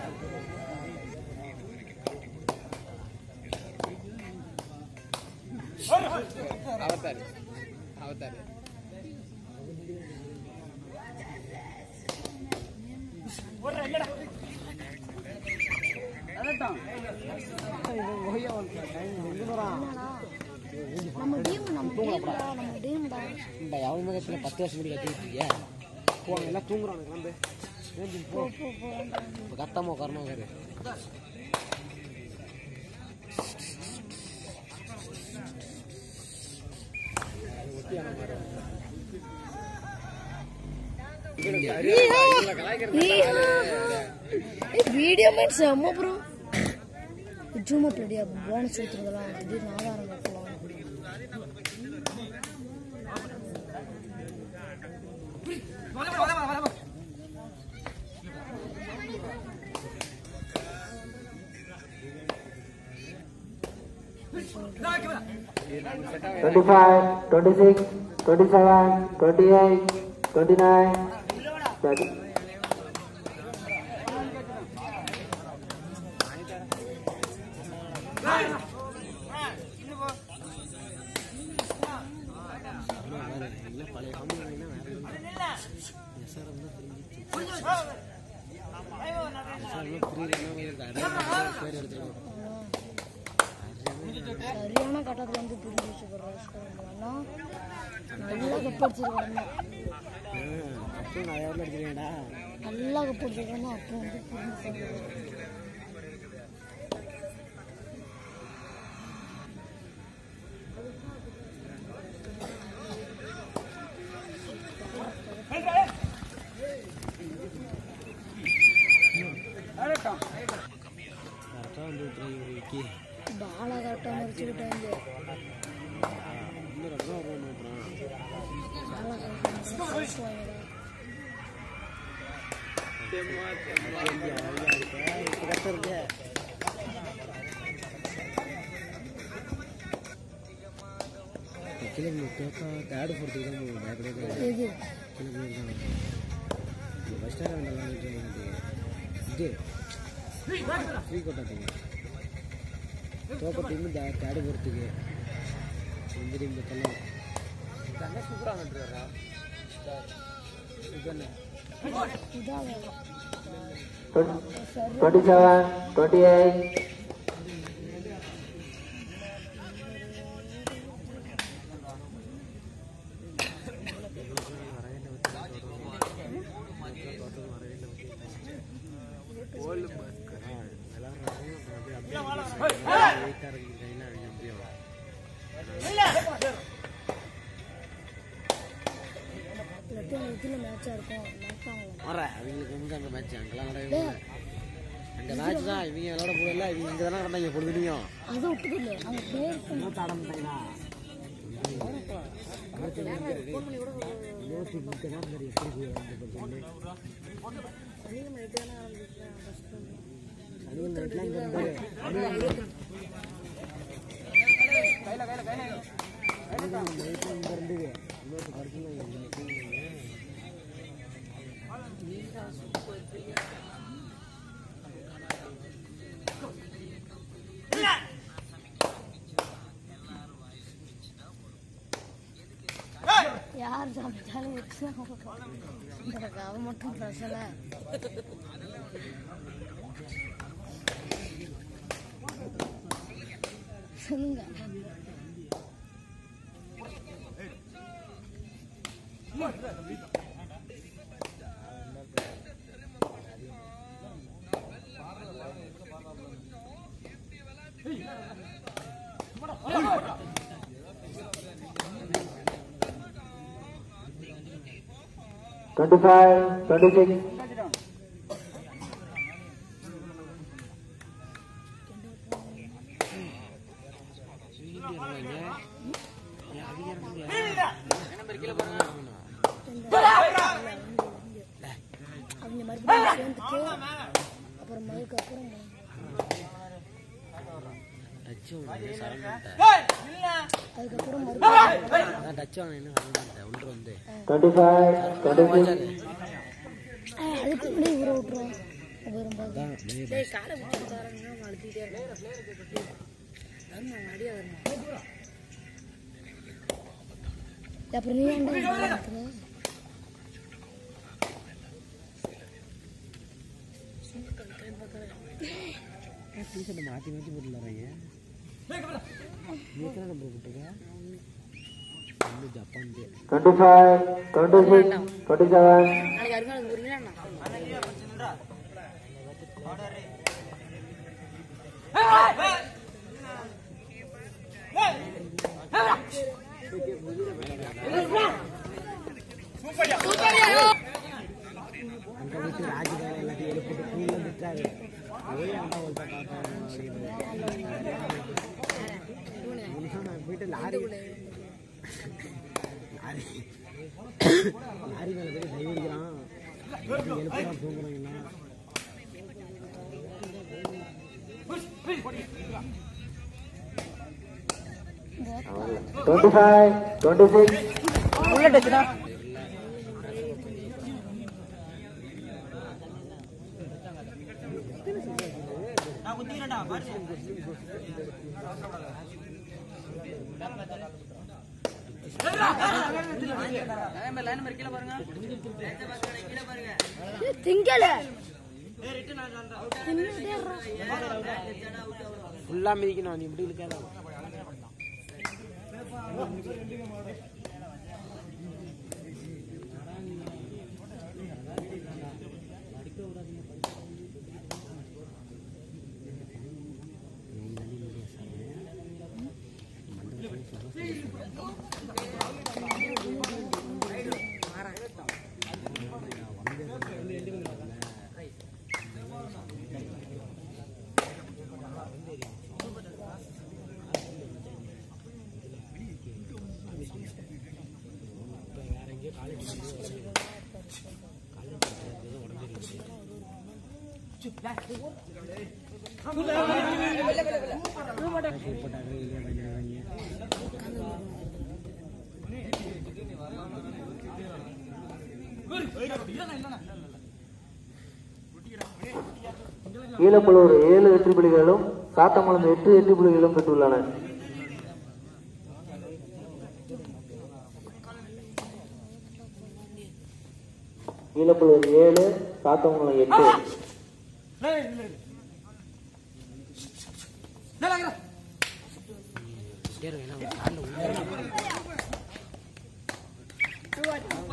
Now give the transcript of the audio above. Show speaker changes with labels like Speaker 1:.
Speaker 1: அவத்தாரு அவத்தாரு
Speaker 2: நம்ம டீம் நம்ம டீம்டா நம்ம டீம்டா
Speaker 1: இந்த எவன் முகத்தில் பத்து வருஷம் முடி கட்டிட்டு இருக்கியா போங்க எல்லாம் தூங்குறாங்க கிளம்பு
Speaker 2: போ போ போ
Speaker 1: இப்போ கத்தாம உட்காரமா உட்காரு
Speaker 2: வீடியோ மேட் செம்ம ப்ரோ ஜூம் அப் ரெடியா போனஸ் கொடுத்துருக்கலாம் திடீர்னு ஆதாரம் கட்டலாம்
Speaker 3: Twenty-five, twenty-six, twenty-seven, twenty-eight, twenty-nine, thirty.
Speaker 1: எல்லாம் பழைய கம்பெனி எஸ்ஆர்எம் தான் தெரிஞ்சிச்சு எஸ்ஆர்எம் புரியல பேர் எடுத்துருக்கோம்
Speaker 2: சரியான கட்டத்தில் வந்து புரிஞ்சு வச்சுக்கிறோம் நல்லா கப்படிச்சிருக்காங்க
Speaker 1: அப்போ நான் எவ்வளோ எடுத்துருக்கேன்டா
Speaker 2: நல்லா கப்படிச்சிருக்காங்க அப்போ வந்து புரிஞ்சு
Speaker 1: கரெக்டாக வந்து விட்டுருக்கீங்க
Speaker 2: பாலை கரெக்டாக மறிச்சு விட்டாங்க
Speaker 1: இன்னும் ரொம்ப வரணும் அப்புறம்
Speaker 2: பாலை கரெக்டாக மறிச்சு வாங்கிடா
Speaker 1: கரெக்டாக இருக்கு கிளம்பி கேட்கா தேர்டு ஃபோர்த்துக்கு தான் போகும் பேக்கடே
Speaker 2: இது
Speaker 1: கிளம்பி பஸ் ஸ்டாண்ட் இது ஃப்ரீ கொட்டாத்தீங்க தோக்க டீம் தேர்டு ஃபோர்த்துக்கு இந்த டீம் பத்தெல்லாம்
Speaker 2: இதான் வேணும்
Speaker 3: Twenty-seven, twenty-eight,
Speaker 2: இல்லாட்டி அவங்க இதில் மேட்சாக இருக்கும் மேட்ச் ஆகலாம்
Speaker 1: வர அவங்களுக்கு வந்து அங்கே மேட்ச் அங்கெல்லாம் நடக்கவே இல்லை அங்கே மேட்ச் தான் இவங்க விளாட போகல இவங்க இங்கே தானே நடந்தாங்க பொழுதுலையும்
Speaker 2: அதை விட்டுக்கல அவங்க பேர் பண்ணி
Speaker 1: ஆட மாட்டாங்களா
Speaker 2: யார் சமைச்சாலும் வச்சு எனக்கு அவன் மட்டும் பிரச்சனை சொல்லுங்க
Speaker 3: twenty-five, twenty-six,
Speaker 2: அவங்க மறுபடியும் சேர்ந்துட்டு அப்புறம் மறுக்கு அப்புறம்
Speaker 1: டச் ஒன்று சரண்டேன்
Speaker 2: அதுக்கப்புறம் மறுபடியும்
Speaker 1: அதான் டச் ஒன்று என்ன சரண்டேன் உள்ள வந்து
Speaker 3: twenty-five, twenty-six,
Speaker 2: அதுக்கு முன்னாடி ஊற விட்டுருவோம் வரும்போது
Speaker 1: அதான் வெளியே
Speaker 2: டேய் காலை பிடிச்சி தரங்க அழுத்திட்டே இருக்கேன் வரணும் அடியா வரணும் அப்புறம் நீ ஏன்டா இங்க இருக்கிற?
Speaker 1: டிஷர்ட் மாற்றி மாற்றி போட்டுலாங்க நீ எத்தனை நம்பர் போட்டுருக்க ஒன்று ஜப்பான் பே
Speaker 3: 25, 26, 27,
Speaker 2: நாளைக்கு அருமையான புரியல
Speaker 1: அங்கே விட்டு ராஜ்கால எல்லாத்தையும் எழுப்பிட்டு கூலில் திட்டாரு போய் அண்டா ஒரு நான் போயிட்டு லாரி லாரி லாரி மேலே போய் கை அடிக்கிறான் எழுப்புறான் தூங்குறாங்கன்னா
Speaker 3: twenty-five, twenty-six,
Speaker 2: திங்கல
Speaker 1: ஃபுல்லாக மிதிக்கணும் நீ இப்படி இருக்காத போட்டாங்க இல்லையா வாங்கி
Speaker 3: கீழப்பழுவூர் ஏழு வெற்றி புள்ளிகளும் சாத்தமலம் எட்டு வெற்றி புள்ளிகளும் பெற்றுள்ளன கீழப்பழுவூர் ஏழு சாத்தமலம் எட்டு
Speaker 1: சரி வேணாம் காலில் உள்ள